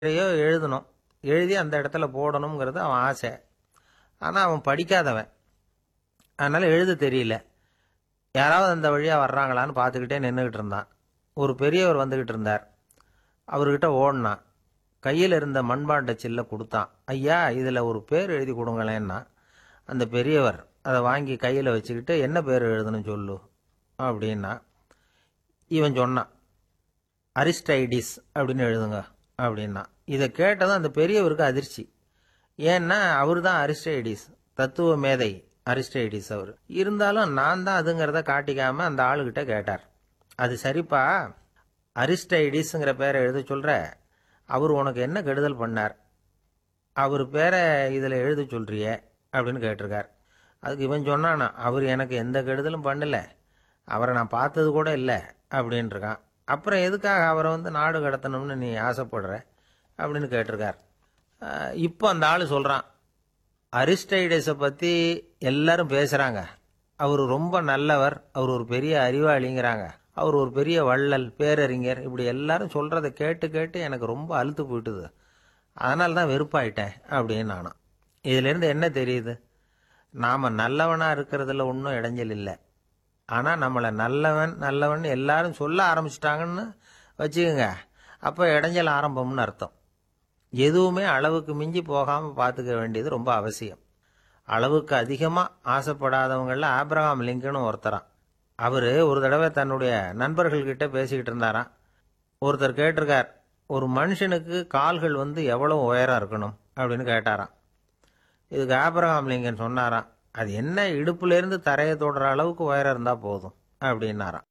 எதையோ எழுதணும் எழுதி அந்த இடத்துல போடணுங்கிறது அவன் ஆசை ஆனால் அவன் படிக்காதவன் அதனால் எழுத தெரியல யாராவது அந்த வழியாக வர்றாங்களான்னு பார்த்துக்கிட்டே நின்றுக்கிட்டு இருந்தான் ஒரு பெரியவர் வந்துக்கிட்டு இருந்தார் அவர்கிட்ட ஓடினான் கையில் இருந்த மண்பாண்ட சில்லை கொடுத்தான் ஐயா இதில் ஒரு பேர் எழுதி கொடுங்களேன்னா அந்த பெரியவர் அதை வாங்கி கையில் வச்சுக்கிட்டு என்ன பேர் எழுதணும் சொல்லு அப்படின்னா இவன் சொன்னான் அரிஸ்டைடிஸ் அப்படின்னு எழுதுங்க அப்படின்னா இதை கேட்டதும் அந்த பெரியவருக்கு அதிர்ச்சி ஏன்னா அவர் தான் அரிஸ்டைடிஸ் தத்துவ மேதை அரிஸ்டைடிஸ் அவர் இருந்தாலும் நான் தான் அதுங்கிறத காட்டிக்காம அந்த ஆளுகிட்ட கேட்டார் அது சரிப்பா அரிஸ்டைடிஸ்ங்கிற பேரை எழுத சொல்ற அவர் உனக்கு என்ன கெடுதல் பண்ணார் அவர் பேரை இதில் எழுத சொல்றியே அப்படின்னு கேட்டிருக்கார் அதுக்கு இவன் சொன்னானா அவர் எனக்கு எந்த கெடுதலும் பண்ணல அவரை நான் பார்த்தது கூட இல்லை அப்படின்ட்டுருக்கான் அப்புறம் எதுக்காக அவரை வந்து நாடு கடத்தணும்னு நீ ஆசைப்படுற அப்படின்னு கேட்டிருக்கார் அஹ் இப்போ அந்த ஆள் சொல்கிறான் அரிஸ்டைடஸை பற்றி எல்லாரும் பேசுகிறாங்க அவர் ரொம்ப நல்லவர் அவர் ஒரு பெரிய அறிவாளிங்கிறாங்க அவர் ஒரு பெரிய வள்ளல் பேரறிஞர் இப்படி எல்லாரும் சொல்கிறத கேட்டு கேட்டு எனக்கு ரொம்ப அழுத்து போயிட்டுது அதனால தான் வெறுப்பாயிட்டேன் அப்படின்னு நானும் இதிலேருந்து என்ன தெரியுது நாம் நல்லவனாக இருக்கிறதுல ஒன்றும் இடைஞ்சல் இல்லை ஆனால் நம்மளை நல்லவன் நல்லவன் எல்லாரும் சொல்ல ஆரம்பிச்சிட்டாங்கன்னு வச்சுக்கோங்க அப்போ இடைஞ்சல் ஆரம்பம்னு அர்த்தம் எதுவுமே அளவுக்கு மிஞ்சி போகாமல் பார்த்துக்க வேண்டியது ரொம்ப அவசியம் அளவுக்கு அதிகமாக ஆசைப்படாதவங்களில் ஆப்ரஹாம் லிங்கனும் ஒருத்தரான் அவர் ஒரு தடவை தன்னுடைய நண்பர்கள்கிட்ட பேசிக்கிட்டு இருந்தாராம் ஒருத்தர் கேட்டிருக்கார் ஒரு மனுஷனுக்கு கால்கள் வந்து எவ்வளோ உயரம் இருக்கணும் அப்படின்னு கேட்டாராம் இதுக்கு ஆப்ரஹாம் லிங்கன் சொன்னாராம் அது என்ன இடுப்புலேருந்து தரையை தொடுற அளவுக்கு உயரம் இருந்தால் போதும் அப்படின்னாராம்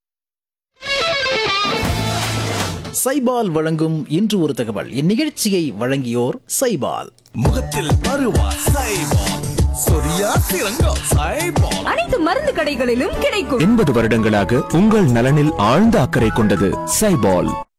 சைபால் வழங்கும் இன்று ஒரு தகவல் இந்நிகழ்ச்சியை வழங்கியோர் சைபால் முகத்தில் பருவா சைபால் சொரியா சிறங்கா சைபால் அனைத்து மருந்து கடைகளிலும் கிடைக்கும் எண்பது வருடங்களாக உங்கள் நலனில் ஆழ்ந்த அக்கறை கொண்டது சைபால்